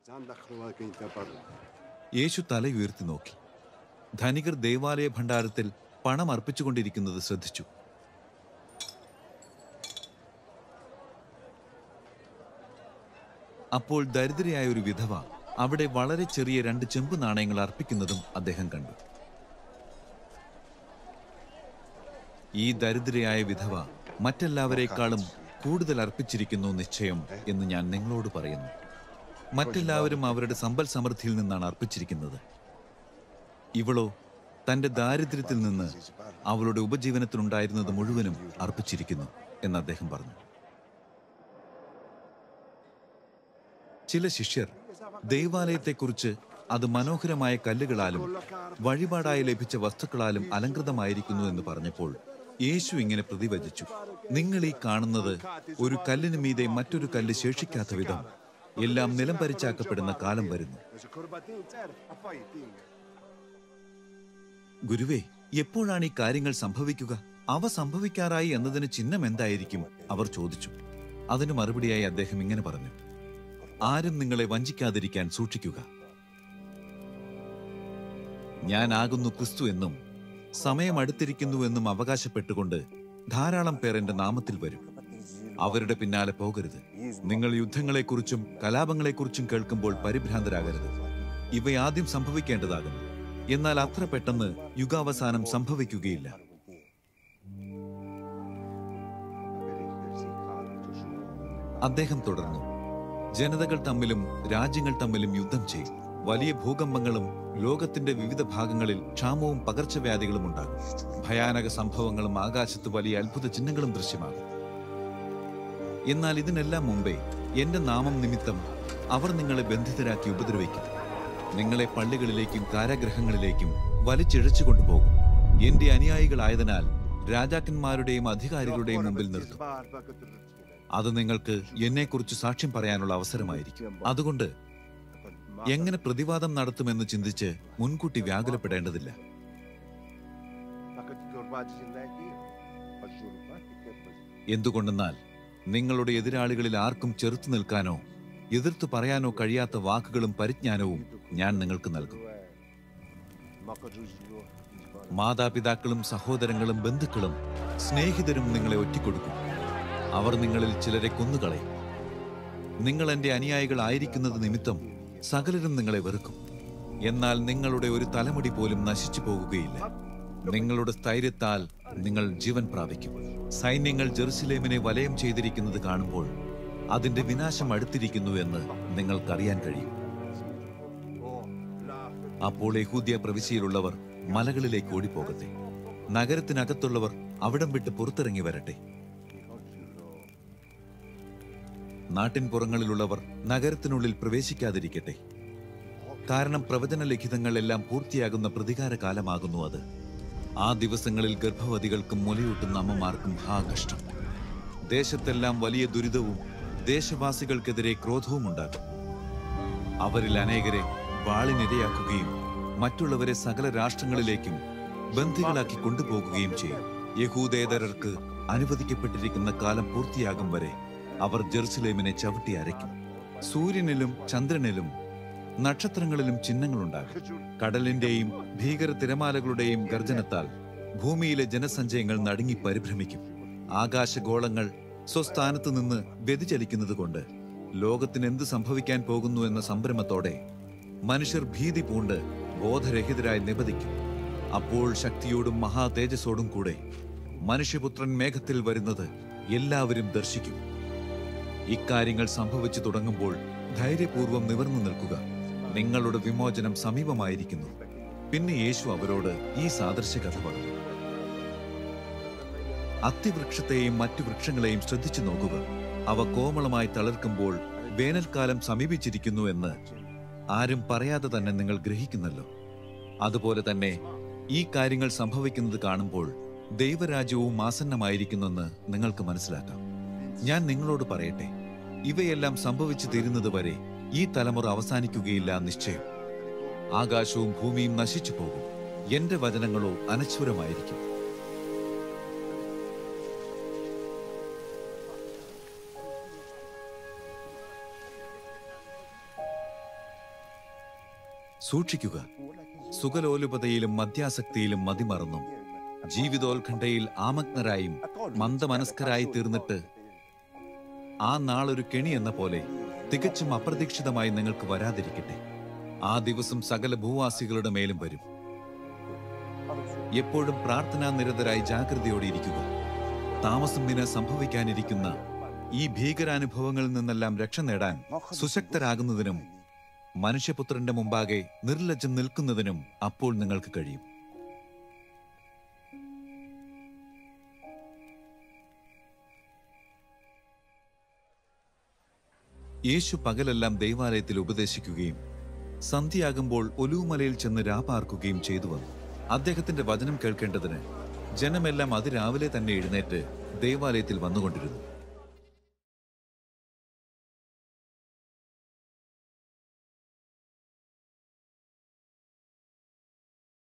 യേശു തലയുയർത്തി നോക്കി ധനികർ ദേവാലയ ഭണ്ഡാരത്തിൽ പണം അർപ്പിച്ചുകൊണ്ടിരിക്കുന്നത് ശ്രദ്ധിച്ചു അപ്പോൾ ദരിദ്രയായ ഒരു വിധവ അവിടെ വളരെ ചെറിയ രണ്ട് ചെമ്പ് നാണയങ്ങൾ അർപ്പിക്കുന്നതും അദ്ദേഹം കണ്ടു ഈ ദരിദ്രയായ വിധവ മറ്റെല്ലാവരെക്കാളും കൂടുതൽ അർപ്പിച്ചിരിക്കുന്നു നിശ്ചയം എന്ന് ഞാൻ നിങ്ങളോട് പറയുന്നു മറ്റെല്ലാവരും അവരുടെ സമ്പൽ സമൃദ്ധിയിൽ നിന്നാണ് അർപ്പിച്ചിരിക്കുന്നത് ഇവളോ തന്റെ ദാരിദ്ര്യത്തിൽ നിന്ന് അവളുടെ ഉപജീവനത്തിനുണ്ടായിരുന്നത് മുഴുവനും അർപ്പിച്ചിരിക്കുന്നു എന്ന് അദ്ദേഹം പറഞ്ഞു ചില ശിഷ്യർ ദൈവാലയത്തെക്കുറിച്ച് അത് മനോഹരമായ കല്ലുകളാലും വഴിപാടായി ലഭിച്ച വസ്തുക്കളാലും അലങ്കൃതമായിരിക്കുന്നു എന്ന് പറഞ്ഞപ്പോൾ യേശു ഇങ്ങനെ പ്രതിവചിച്ചു നിങ്ങൾ ഈ കാണുന്നത് ഒരു കല്ലിന് മീതെ മറ്റൊരു കല്ല് ശേഷിക്കാത്ത വിധം എല്ലാം നിലം പരിച്ചാക്കപ്പെടുന്ന കാലം വരുന്നു ഗുരുവേ എപ്പോഴാണ് ഈ കാര്യങ്ങൾ സംഭവിക്കുക അവ സംഭവിക്കാറായി എന്നതിന് ചിഹ്നം എന്തായിരിക്കും അവർ ചോദിച്ചു അതിന് മറുപടിയായി അദ്ദേഹം ഇങ്ങനെ പറഞ്ഞു ആരും നിങ്ങളെ വഞ്ചിക്കാതിരിക്കാൻ സൂക്ഷിക്കുക ഞാനാകുന്നു ക്രിസ്തു എന്നും സമയം അടുത്തിരിക്കുന്നുവെന്നും അവകാശപ്പെട്ടുകൊണ്ട് ധാരാളം പേർ എന്റെ നാമത്തിൽ വരും അവരുടെ പിന്നാലെ പോകരുത് നിങ്ങൾ യുദ്ധങ്ങളെക്കുറിച്ചും കലാപങ്ങളെക്കുറിച്ചും കേൾക്കുമ്പോൾ പരിഭ്രാന്തരാകരുത് ഇവ ആദ്യം സംഭവിക്കേണ്ടതാകുന്നു എന്നാൽ അത്ര പെട്ടെന്ന് യുഗാവസാനം സംഭവിക്കുകയില്ല അദ്ദേഹം തുടർന്നു ജനതകൾ തമ്മിലും രാജ്യങ്ങൾ തമ്മിലും യുദ്ധം ചെയ്യും വലിയ ഭൂകമ്പങ്ങളും ലോകത്തിന്റെ വിവിധ ഭാഗങ്ങളിൽ ക്ഷാമവും പകർച്ചവ്യാധികളും ഉണ്ടാകും ഭയാനക സംഭവങ്ങളും ആകാശത്ത് വലിയ അത്ഭുത ചിഹ്നങ്ങളും ദൃശ്യമാകും എന്നാൽ ഇതിനെല്ലാം മുമ്പേ എന്റെ നാമം നിമിത്തം അവർ നിങ്ങളെ ബന്ധിതരാക്കി ഉപദ്രവിക്കും നിങ്ങളെ പള്ളികളിലേക്കും കാരാഗ്രഹങ്ങളിലേക്കും വലിച്ചിഴച്ചു കൊണ്ടുപോകും എന്റെ അനുയായികളായതിനാൽ രാജാക്കന്മാരുടെയും അധികാരികളുടെയും മുമ്പിൽ നിർത്തും അത് നിങ്ങൾക്ക് എന്നെക്കുറിച്ച് സാക്ഷ്യം പറയാനുള്ള അവസരമായിരിക്കും അതുകൊണ്ട് എങ്ങനെ പ്രതിവാദം നടത്തുമെന്ന് ചിന്തിച്ച് മുൻകൂട്ടി വ്യാകുലപ്പെടേണ്ടതില്ല എന്തുകൊണ്ടെന്നാൽ നിങ്ങളുടെ എതിരാളികളിൽ ആർക്കും ചെറുത്തു നിൽക്കാനോ എതിർത്തു പറയാനോ കഴിയാത്ത വാക്കുകളും പരിജ്ഞാനവും ഞാൻ നിങ്ങൾക്ക് നൽകും മാതാപിതാക്കളും സഹോദരങ്ങളും ബന്ധുക്കളും സ്നേഹിതരും നിങ്ങളെ ഒറ്റിക്കൊടുക്കും അവർ നിങ്ങളിൽ ചിലരെ കൊന്നുകളയും നിങ്ങൾ എന്റെ അനുയായികളായിരിക്കുന്നത് നിമിത്തം സകലരും നിങ്ങളെ വെറുക്കും എന്നാൽ നിങ്ങളുടെ ഒരു തലമുടി പോലും നശിച്ചു പോകുകയില്ല നിങ്ങളുടെ സ്ഥൈര്യത്താൽ നിങ്ങൾ ജീവൻ പ്രാപിക്കും സൈന്യങ്ങൾ ജെറുസലേമിനെ വലയം ചെയ്തിരിക്കുന്നത് കാണുമ്പോൾ അതിന്റെ വിനാശം അടുത്തിരിക്കുന്നു എന്ന് നിങ്ങൾക്കറിയാൻ കഴിയും അപ്പോൾ യഹൂദ്യ പ്രവിശ്യയിലുള്ളവർ മലകളിലേക്ക് ഓടിപ്പോകട്ടെ നഗരത്തിനകത്തുള്ളവർ അവിടം വിട്ട് പുറത്തിറങ്ങി വരട്ടെ നാട്ടിൻപുറങ്ങളിലുള്ളവർ നഗരത്തിനുള്ളിൽ പ്രവേശിക്കാതിരിക്കട്ടെ കാരണം പ്രവചന ലിഖിതങ്ങൾ എല്ലാം പൂർത്തിയാകുന്ന പ്രതികാര കാലമാകുന്നു അത് ആ ദിവസങ്ങളിൽ ഗർഭവതികൾക്കും മുലയൂട്ടുന്ന അമ്മമാർക്കും ഹാ കഷ്ടം ദേശത്തെല്ലാം വലിയ ദുരിതവും ദേശവാസികൾക്കെതിരെ ക്രോധവും ഉണ്ടാകും അവരിൽ അനേകരെ വാളിനിരയാക്കുകയും മറ്റുള്ളവരെ സകല രാഷ്ട്രങ്ങളിലേക്കും ബന്ധികളാക്കി കൊണ്ടുപോകുകയും ചെയ്യും യഹൂദേതരർക്ക് അനുവദിക്കപ്പെട്ടിരിക്കുന്ന കാലം പൂർത്തിയാകും വരെ അവർ ജെറുസലേമിനെ ചവിട്ടി അരയ്ക്കും സൂര്യനിലും ചന്ദ്രനിലും നക്ഷത്രങ്ങളിലും ചിഹ്നങ്ങളുണ്ടാകും കടലിന്റെയും ഭീകര തിരമാലകളുടെയും ഗർജനത്താൽ ഭൂമിയിലെ ജനസഞ്ചയങ്ങൾ നടുങ്ങി പരിഭ്രമിക്കും ആകാശഗോളങ്ങൾ സ്വസ്ഥാനത്ത് നിന്ന് വ്യതിചലിക്കുന്നത് കൊണ്ട് ലോകത്തിന് എന്ത് സംഭവിക്കാൻ പോകുന്നു എന്ന സംഭ്രമത്തോടെ മനുഷ്യർ ഭീതി പൂണ്ട് ബോധരഹിതരായി നിപതിക്കും അപ്പോൾ ശക്തിയോടും മഹാ തേജസ്സോടും കൂടെ മനുഷ്യപുത്രൻ മേഘത്തിൽ വരുന്നത് എല്ലാവരും ദർശിക്കും ഇക്കാര്യങ്ങൾ സംഭവിച്ചു തുടങ്ങുമ്പോൾ ധൈര്യപൂർവ്വം നിവർന്നു നിൽക്കുക നിങ്ങളുടെ വിമോചനം സമീപമായിരിക്കുന്നു പിന്നെ യേശു അവരോട് ഈ സാദൃശ്യ കഥ പറഞ്ഞു അത്തിവൃക്ഷത്തെയും മറ്റു വൃക്ഷങ്ങളെയും ശ്രദ്ധിച്ചു നോക്കുക അവ കോമളമായി തളിർക്കുമ്പോൾ വേനൽക്കാലം സമീപിച്ചിരിക്കുന്നു എന്ന് ആരും പറയാതെ തന്നെ നിങ്ങൾ ഗ്രഹിക്കുന്നല്ലോ അതുപോലെ തന്നെ ഈ കാര്യങ്ങൾ സംഭവിക്കുന്നത് കാണുമ്പോൾ ദൈവരാജ്യവും ആസന്നമായിരിക്കുന്നെന്ന് നിങ്ങൾക്ക് മനസ്സിലാക്കാം ഞാൻ നിങ്ങളോട് പറയട്ടെ ഇവയെല്ലാം സംഭവിച്ചു തീരുന്നത് വരെ ഈ തലമുറ അവസാനിക്കുകയില്ല നിശ്ചയം ആകാശവും ഭൂമിയും നശിച്ചു പോകും എന്റെ വചനങ്ങളോ അനശ്വരമായിരിക്കും സൂക്ഷിക്കുക സുഖലോലുപതയിലും മദ്യാസക്തിയിലും മതിമറന്നും ജീവിതോത്കണ്ഠയിൽ ആമഗ്നരായും മന്ദമനസ്കരായി തീർന്നിട്ട് ആ നാളൊരു കെണി എന്ന പോലെ തികച്ചും അപ്രതീക്ഷിതമായി നിങ്ങൾക്ക് വരാതിരിക്കട്ടെ ആ ദിവസം സകല ഭൂവാസികളുടെ മേലും വരും എപ്പോഴും പ്രാർത്ഥനാ നിരതരായി ജാഗ്രതയോടെ ഇരിക്കുക താമസം വിന സംഭവിക്കാനിരിക്കുന്ന ഈ ഭീകരാനുഭവങ്ങളിൽ നിന്നെല്ലാം രക്ഷ നേടാൻ സുശക്തരാകുന്നതിനും മനുഷ്യപുത്രന്റെ മുമ്പാകെ നിർലജ്ജം നിൽക്കുന്നതിനും അപ്പോൾ നിങ്ങൾക്ക് കഴിയും യേശു പകലെല്ലാം ദൈവാലയത്തിൽ ഉപദേശിക്കുകയും സന്ധ്യയാകുമ്പോൾ ഒലുവുമലയിൽ ചെന്ന് രാപാർക്കുകയും ചെയ്തു വന്നു അദ്ദേഹത്തിന്റെ വചനം കേൾക്കേണ്ടതിന് ജനമെല്ലാം അതിരാവിലെ തന്നെ എഴുന്നേറ്റ് ദൈവാലയത്തിൽ വന്നുകൊണ്ടിരുന്നു